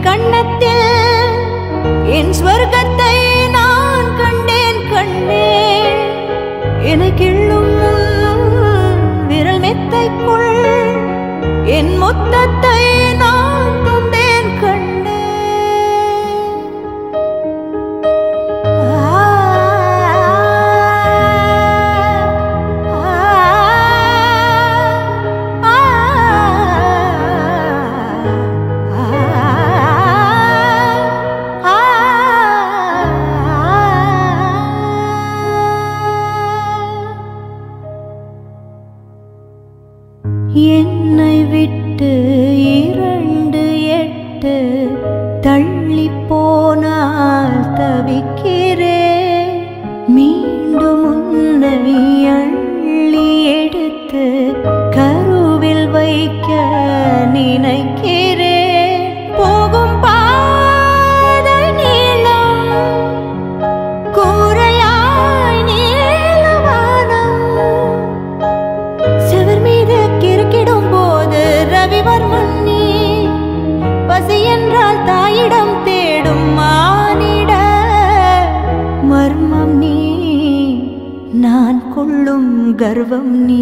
கண்ணத்தில் என் ஸ்வர்க்கத்தை நான் கண்டேன் கண்டேன் எனக்கிள்ளும் விரல் மெத்தைக்குள் என் மொத்தத்தை நான் தந்தேன் கண்டேன் என்னை விட்டு இரண்டு எட்டு தள்ளி போனால் தவிக்கிறேன் மீண்டும் உன்னை அள்ளி எடுத்து கருவில் வைக்க நினைக்கிறேன் போகும் பாதை நீளம் கூரையாய் நீளவானம் செவர் மீது கிறுக்கிடும் போது ரவிவர்மன் நீ பசி என்றால் தாயிடம் தேடும் மானிட மர்மம் நீ நான் கொள்ளும் கர்வம் நீ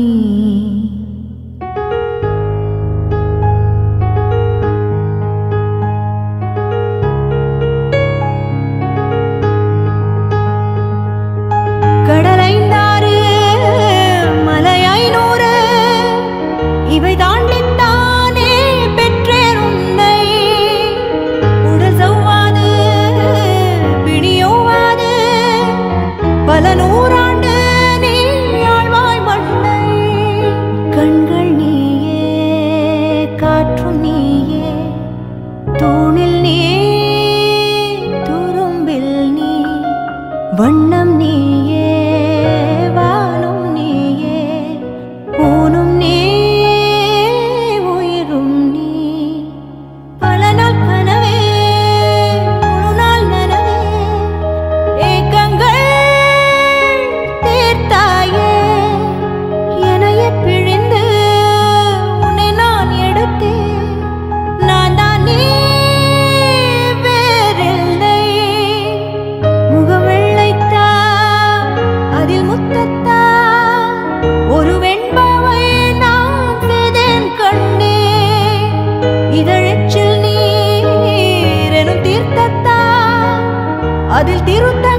கடலைந்தாறு மலை ஐநூறு இவை தாண்டித்தானே பெற்றேன் உன்னை உடல் சவ்வாது பிடியோவாது பல நூறாண்டு நீ ஆழ்வாய் மண்ணை கண்கள் நீயே காற்றும் நீயே தூணில் நீ துரும்பில் நீ வண்ணம் நீயே வானும் நீயே ஊனும் நீ உயிரும் நீ பல நாள் கனவே முழு நாள் நனவே ஏக்கங்கள் தீர்த்தாயே எனையே பிழிந்து உன்னை நான் எடுத்தேன் நான் தான் நீ வேறில்லை முகம் வெள்ளைத்தா அதில் முத்தத்தா ஒரு வெண்பாவை நான் செய்தேன் கண்ணே இதழச்சில் நீர் எனும் தீர்த்தத்தா அதில் திருத்த